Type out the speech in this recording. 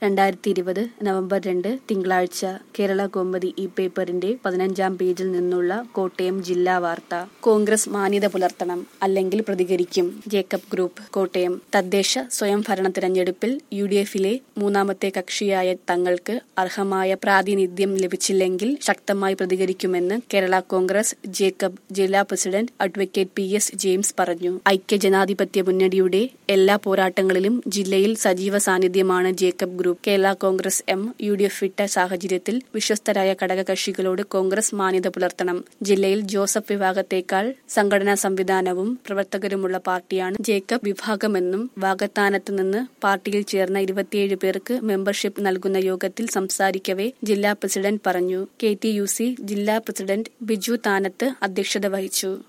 രണ്ടായിരത്തി ഇരുപത് നവംബർ രണ്ട് തിങ്കളാഴ്ച കേരള കൗമുദി ഈ പേപ്പറിന്റെ പതിനഞ്ചാം പേജിൽ നിന്നുള്ള കോട്ടയം ജില്ലാ വാർത്ത കോൺഗ്രസ് മാന്യത പുലർത്തണം അല്ലെങ്കിൽ പ്രതികരിക്കും ജേക്കബ് ഗ്രൂപ്പ് കോട്ടയം തദ്ദേശ സ്വയംഭരണ തിരഞ്ഞെടുപ്പിൽ യു ഡി എഫിലെ മൂന്നാമത്തെ കക്ഷിയായ തങ്ങൾക്ക് അർഹമായ പ്രാതിനിധ്യം ലഭിച്ചില്ലെങ്കിൽ ശക്തമായി പ്രതികരിക്കുമെന്ന് കേരള കോൺഗ്രസ് ജേക്കബ് ജില്ലാ president advocate P S James പറഞ്ഞു ഐക്യ ജനാധിപത്യ മുന്നണിയുടെ എല്ലാ പോരാട്ടങ്ങളിലും ജില്ലയിൽ സജീവ സാന്നിധ്യമാണ് Jacob group Kerala Congress M U D F വിട്ട സാഹചര്യത്തിൽ വിശ്വസ്തരായ ഘടകകക്ഷികളോട് കോൺഗ്രസ് മാന്യത പുലർത്തണം ജില്ലയിൽ ജോസഫ് വിഭാഗത്തേക്കാൾ സംഘടനാ സംവിധാനവും പ്രവർത്തകരുമുള്ള പാർട്ടിയാണ് ജേക്കബ് വിഭാഗമെന്നും വാഗത്താനത്ത് നിന്ന് പാർട്ടിയിൽ ചേർന്ന ഇരുപത്തിയേഴ് പേർക്ക് മെമ്പർഷിപ്പ് നൽകുന്ന യോഗത്തിൽ സംസാരിക്കവെ ജില്ലാ പ്രസിഡന്റ് പറഞ്ഞു കെ ടി യു സി ജില്ലാ പ്രസിഡന്റ് ബിജു താനത്ത് അധ്യക്ഷത വഹിച്ചു